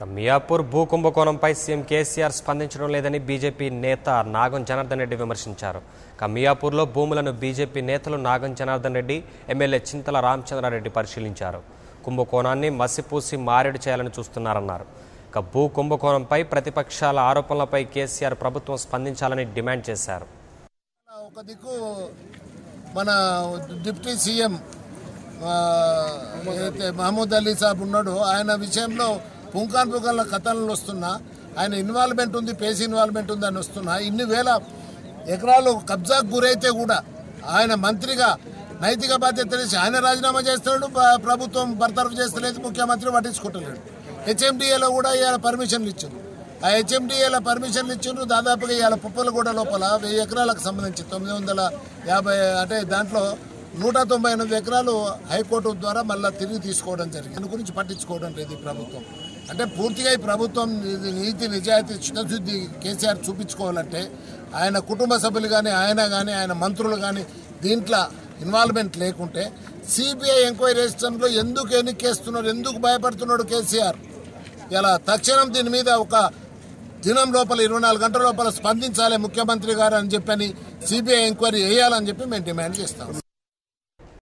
ఇక మియాపూర్ భూ కుంభకోణంపై సీఎం కేసీఆర్ స్పందించడం లేదని బీజేపీ నేత నాగం జనార్దన్ రెడ్డి విమర్శించారు ఇక మియాపూర్లో భూములను బీజేపీ నేతలు నాగం జనార్దన్ రెడ్డి ఎమ్మెల్యే చింతల రామచంద్రారెడ్డి పరిశీలించారు కుంభకోణాన్ని మసిపూసి మారేడు చేయాలని చూస్తున్నారన్నారు ఇక భూ కుంభకోణంపై ప్రతిపక్షాల ఆరోపణలపై కేసీఆర్ ప్రభుత్వం స్పందించాలని డిమాండ్ చేశారు ఒక దిక్కు మన డిప్యూటీ సీఎం ఆ, ఏదైతే మహమూద్ అలీ సాబ్ ఉన్నాడు ఆయన విషయంలో పుంకాన్ పుంకాల కథనాలు వస్తున్నా ఆయన ఇన్వాల్వ్మెంట్ ఉంది పేసి ఇన్వాల్వ్మెంట్ ఉంది అని వస్తున్నా ఇన్ని వేల ఎకరాలు కబ్జాకు గురైతే కూడా ఆయన మంత్రిగా నైతిక బాధ్యత తెలిసి ఆయన రాజీనామా చేస్తున్నాడు ప- ప్రభుత్వం బర్తరఫ్ చేస్తలేదు ముఖ్యమంత్రి పట్టించుకుంటలేడు హెచ్ఎండిఏలో కూడా ఇవాళ పర్మిషన్లు ఇచ్చారు ఆ హెచ్ఎండిఏల పర్మిషన్లు ఇచ్చిండ్రు దాదాపుగా ఇవాళ పుప్పలగూడ లోపల వెయ్యి ఎకరాలకు సంబంధించి తొమ్మిది వందల యాభై అంటే దాంట్లో నూట తొంభై ఎనిమిది ఎకరాలు హైకోర్టు ద్వారా మళ్ళీ తిరిగి తీసుకోవడం జరిగింది దాని గురించి పట్టించుకోవడం లేదు ఈ ప్రభుత్వం అంటే పూర్తిగా ఈ ప్రభుత్వం ఇది నీతి నిజాయితీ చిత్తశుద్ధి కేసీఆర్ చూపించుకోవాలంటే ఆయన కుటుంబ సభ్యులు కానీ ఆయన కానీ ఆయన మంత్రులు కానీ దీంట్లో ఇన్వాల్వ్మెంట్ లేకుంటే సిబిఐ ఎంక్వైరీ సిస్టంలో ఎందుకు ఎన్నికేస్తున్నారు ఎందుకు భయపడుతున్నాడు కేసీఆర్ ఇలా తక్షణం దీని మీద ఒక దినం లోపల ఇరవై నాలుగు గంటల లోపల స్పందించాలి ముఖ్యమంత్రి గారు అని చెప్పని సిబిఐ ఎంక్వైరీ వేయాలని చెప్పి మేము డిమాండ్ చేస్తాం